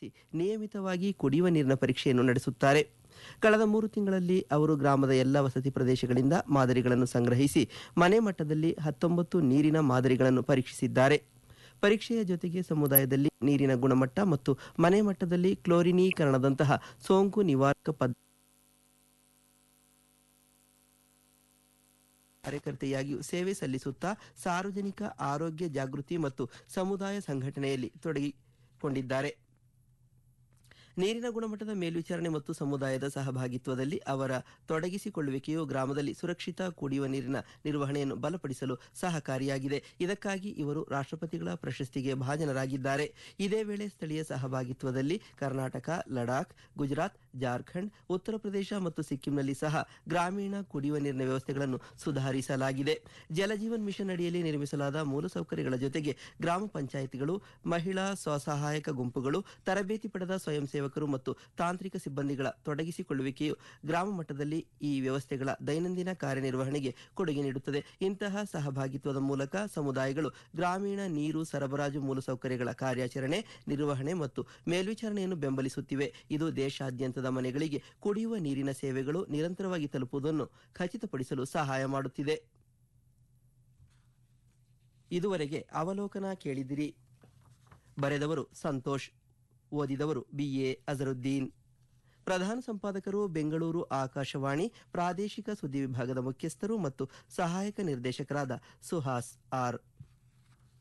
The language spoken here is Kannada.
ಭಾಗವಹಿಸಿ ನಿಯಮಿತವಾಗಿ ಕುಡಿಯುವ ನೀರಿನ ಪರೀಕ್ಷೆಯನ್ನು ನಡೆಸುತ್ತಾರೆ ಕಳೆದ ಮೂರು ತಿಂಗಳಲ್ಲಿ ಅವರು ಗ್ರಾಮದ ಎಲ್ಲ ವಸತಿ ಪ್ರದೇಶಗಳಿಂದ ಮಾದರಿಗಳನ್ನು ಸಂಗ್ರಹಿಸಿ ಮನೆ ಮಟ್ಟದಲ್ಲಿ ಹತ್ತೊಂಬತ್ತು ನೀರಿನ ಮಾದರಿಗಳನ್ನು ಪರೀಕ್ಷಿಸಿದ್ದಾರೆ ಪರೀಕ್ಷೆಯ ಜೊತೆಗೆ ಸಮುದಾಯದಲ್ಲಿ ನೀರಿನ ಗುಣಮಟ್ಟ ಮತ್ತು ಮನೆ ಮಟ್ಟದಲ್ಲಿ ಕ್ಲೋರಿನೀಕರಣದಂತಹ ಸೋಂಕು ನಿವಾರಕ ಪದ್ಧ ಕಾರ್ಯಕರ್ತೆಯಾಗಿಯೂ ಸೇವೆ ಸಲ್ಲಿಸುತ್ತಾ ಸಾರ್ವಜನಿಕ ಆರೋಗ್ಯ ಜಾಗೃತಿ ಮತ್ತು ಸಮುದಾಯ ಸಂಘಟನೆಯಲ್ಲಿ ತೊಡಗಿಕೊಂಡಿದ್ದಾರೆ ನೀರಿನ ಗುಣಮಟ್ಟದ ಮೇಲ್ವಿಚಾರಣೆ ಮತ್ತು ಸಮುದಾಯದ ಸಹಭಾಗಿತ್ವದಲ್ಲಿ ಅವರ ತೊಡಗಿಸಿಕೊಳ್ಳುವಿಕೆಯು ಗ್ರಾಮದಲ್ಲಿ ಸುರಕ್ಷಿತ ಕುಡಿಯುವ ನೀರಿನ ನಿರ್ವಹಣೆಯನ್ನು ಬಲಪಡಿಸಲು ಸಹಕಾರಿಯಾಗಿದೆ ಇದಕ್ಕಾಗಿ ಇವರು ರಾಷ್ಟ್ರಪತಿಗಳ ಪ್ರಶಸ್ತಿಗೆ ಭಾಜನರಾಗಿದ್ದಾರೆ ಇದೇ ವೇಳೆ ಸ್ಥಳೀಯ ಸಹಭಾಗಿತ್ವದಲ್ಲಿ ಕರ್ನಾಟಕ ಲಡಾಖ್ ಗುಜರಾತ್ ಜಾರ್ಖಂಡ್ ಉತ್ತರ ಪ್ರದೇಶ ಮತ್ತು ಸಿಕ್ಕಿಂನಲ್ಲಿ ಸಹ ಗ್ರಾಮೀಣ ಕುಡಿಯುವ ನೀರಿನ ವ್ಯವಸ್ಥೆಗಳನ್ನು ಸುಧಾರಿಸಲಾಗಿದೆ ಜಲಜೀವನ್ ಮಿಷನ್ ಅಡಿಯಲ್ಲಿ ನಿರ್ಮಿಸಲಾದ ಮೂಲಸೌಕರ್ಯಗಳ ಜೊತೆಗೆ ಗ್ರಾಮ ಪಂಚಾಯಿತಿಗಳು ಮಹಿಳಾ ಸ್ವಸಹಾಯಕ ಗುಂಪುಗಳು ತರಬೇತಿ ಪಡೆದ ಸ್ವಯಂ ಸೇವಕರು ಮತ್ತು ತಾಂತ್ರಿಕ ಸಿಬ್ಬಂದಿಗಳ ತೊಡಗಿಸಿಕೊಳ್ಳುವಿಕೆಯು ಗ್ರಾಮ ಮಟ್ಟದಲ್ಲಿ ಈ ವ್ಯವಸ್ಥೆಗಳ ದೈನಂದಿನ ಕಾರ್ಯನಿರ್ವಹಣೆಗೆ ಕೊಡುಗೆ ನೀಡುತ್ತದೆ ಇಂತಹ ಸಹಭಾಗಿತ್ವದ ಮೂಲಕ ಸಮುದಾಯಗಳು ಗ್ರಾಮೀಣ ನೀರು ಸರಬರಾಜು ಮೂಲಸೌಕರ್ಯಗಳ ಕಾರ್ಯಾಚರಣೆ ನಿರ್ವಹಣೆ ಮತ್ತು ಮೇಲ್ವಿಚಾರಣೆಯನ್ನು ಬೆಂಬಲಿಸುತ್ತಿವೆ ಇದು ದೇಶಾದ್ಯಂತದ ಮನೆಗಳಿಗೆ ಕುಡಿಯುವ ನೀರಿನ ಸೇವೆಗಳು ನಿರಂತರವಾಗಿ ತಲುಪುವುದನ್ನು ಖಚಿತಪಡಿಸಲು ಸಹಾಯ ಮಾಡುತ್ತಿದೆ ಇದುವರೆಗೆ ಅವಲೋಕನ ಕೇಳಿದಿರಿ ಬರೆದವರು ಸಂತೋಷ್ ಓದಿದವರು ಬಿಎ ಅಜರುದ್ದೀನ್ ಪ್ರಧಾನ ಸಂಪಾದಕರು ಬೆಂಗಳೂರು ಆಕಾಶವಾಣಿ ಪ್ರಾದೇಶಿಕ ಸುದ್ದಿ ವಿಭಾಗದ ಮುಖ್ಯಸ್ಥರು ಮತ್ತು ಸಹಾಯಕ ನಿರ್ದೇಶಕರಾದ ಸುಹಾಸ್ ಆರ್